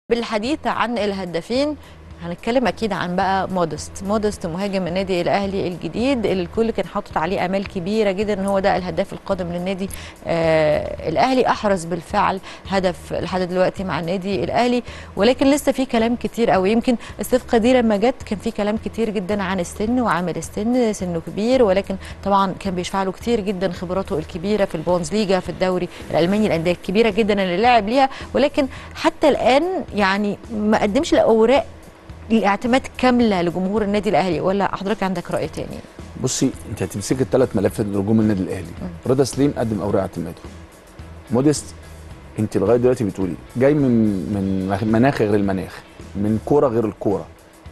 بالحديث عن الهدافين هنتكلم اكيد عن بقى مودست مودست مهاجم النادي الاهلي الجديد اللي الكل كان حاطط عليه امال كبيره جدا ان هو ده الهداف القادم للنادي آه الاهلي احرز بالفعل هدف لحد دلوقتي مع النادي الاهلي ولكن لسه في كلام كتير قوي يمكن الصفقه دي لما جت كان في كلام كتير جدا عن السن وعامل السن سنه كبير ولكن طبعا كان بيشفع له كتير جدا خبراته الكبيره في البونز ليجا في الدوري الالماني الانديه الكبيره جدا اللي لعب ليها ولكن حتى الان يعني ما قدمش الاوراق الاعتماد كامله لجمهور النادي الاهلي ولا حضرتك عندك راي تاني بصي انت هتمسكي الثلاث ملفات لهجوم النادي الاهلي رضا سليم قدم اوراق اعتماده موديست انت لغايه دلوقتي بتقولي جاي من من مناخ غير المناخ من كوره غير الكوره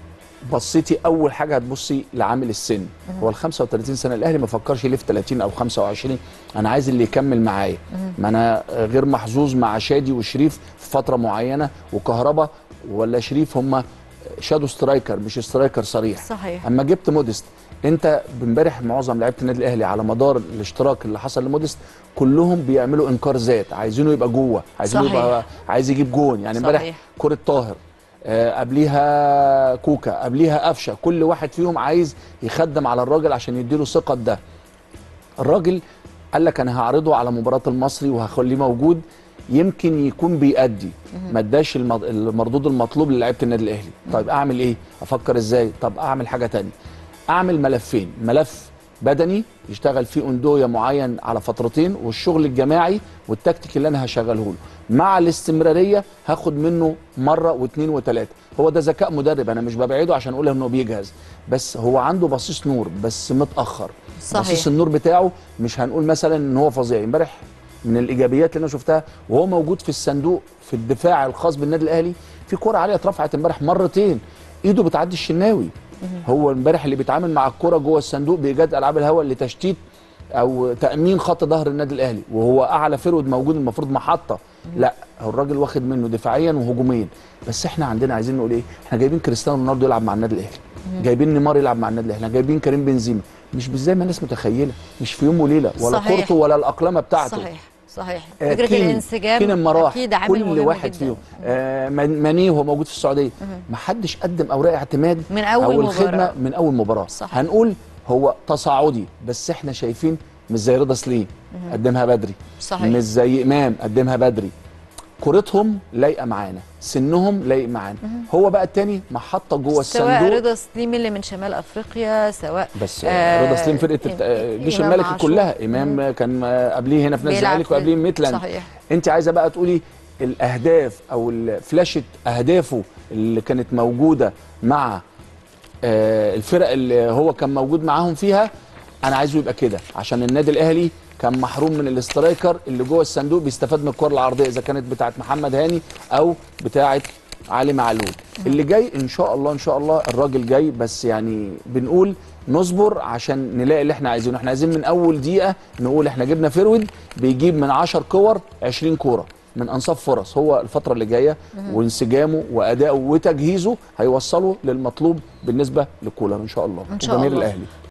بصيتي اول حاجه هتبصي لعامل السن هو ال 35 سنه الاهلي ما فكرش ليه في 30 او 25 انا عايز اللي يكمل معايا ما انا غير محظوظ مع شادي وشريف في فتره معينه وكهربا ولا شريف هم شادو سترايكر مش سترايكر صريح صحيح اما جبت موديست انت امبارح معظم لعيبه النادي الاهلي على مدار الاشتراك اللي حصل لموديست كلهم بيعملوا انكار ذات عايزينه يبقى جوه عايزينه صحيح. يبقى عايز يجيب جون يعني امبارح صحيح. كره طاهر آه، قبليها كوكا قبليها قفشه كل واحد فيهم عايز يخدم على الراجل عشان يديله ثقه ده الراجل قال لك انا هعرضه على مباراه المصري وهخليه موجود يمكن يكون بيأدي ما اداش المض- المردود المطلوب للاعيبه النادي الاهلي طيب اعمل ايه افكر ازاي طب اعمل حاجه تانية اعمل ملفين ملف بدني يشتغل فيه اندويه معين على فترتين والشغل الجماعي والتكتيك اللي انا هشغله له مع الاستمراريه هاخد منه مره واثنين وثلاثه هو ده ذكاء مدرب انا مش ببعده عشان اقول انه بيجهز بس هو عنده بصيص نور بس متاخر صحيح. بصيص النور بتاعه مش هنقول مثلا ان هو فظيع امبارح من الايجابيات اللي انا شفتها وهو موجود في الصندوق في الدفاع الخاص بالنادي الاهلي في كره عاليه اترفعت امبارح مرتين ايده بتعدي الشناوي هو امبارح اللي بيتعامل مع الكره جوه الصندوق بايجاد العاب الهواء لتشتيت او تامين خط ظهر النادي الاهلي وهو اعلى فرود موجود المفروض محطه لا هو الراجل واخد منه دفاعيا وهجوميا بس احنا عندنا عايزين نقول ايه احنا جايبين كريستيانو رونالدو يلعب مع النادي الاهلي جايبين نيمار يلعب مع النادي الاهلي احنا جايبين كريم بنزيما مش زي ما الناس متخيله مش في يوم وليله ولا صحيح. كورته ولا الاقلمه بتاعته صحيح صحيح آه، فكره كين- الانسجام كين المراح اكيد عامل كل مهم واحد جداً. فيهم آه من- ماني وهو موجود في السعوديه ما حدش قدم اوراق اعتماد من أول او الخدمه مباراة. من اول مباراه صح. هنقول هو تصاعدي بس احنا شايفين مش زي رضا سليم قدمها بدري صحيح. مش زي امام قدمها بدري كورتهم لايقه معانا سنهم لايق معانا هو بقى التاني محطه جوه سواء الصندوق رضا سليم اللي من شمال افريقيا سواء بس آه، آه رضا سليم فرقه الت- آه، الجيش إمام الملكي عاشور. كلها امام كان آه، قبليه هنا في نادي بيلعب الزمالك في- وقبليه ميتلاند صحيح. انت عايزه بقى تقولي الاهداف او ال- فلاشه اهدافه اللي كانت موجوده مع آه، الفرق اللي هو كان موجود معاهم فيها انا عايزه يبقى كده عشان النادي الاهلي كان محروم من الاسترايكر اللي جوه الصندوق بيستفاد من الكره العرضيه اذا كانت بتاعه محمد هاني او بتاعه علي معلول اللي جاي ان شاء الله ان شاء الله الراجل جاي بس يعني بنقول نصبر عشان نلاقي اللي احنا عايزينه احنا عايزين من اول دقيقه نقول احنا جبنا فرود بيجيب من 10 كور 20 كوره من انصاف فرص هو الفتره اللي جايه وانسجامه وادائه وتجهيزه هيوصله للمطلوب بالنسبه لكولر ان شاء الله إن شاء وجماهير الله. الاهلي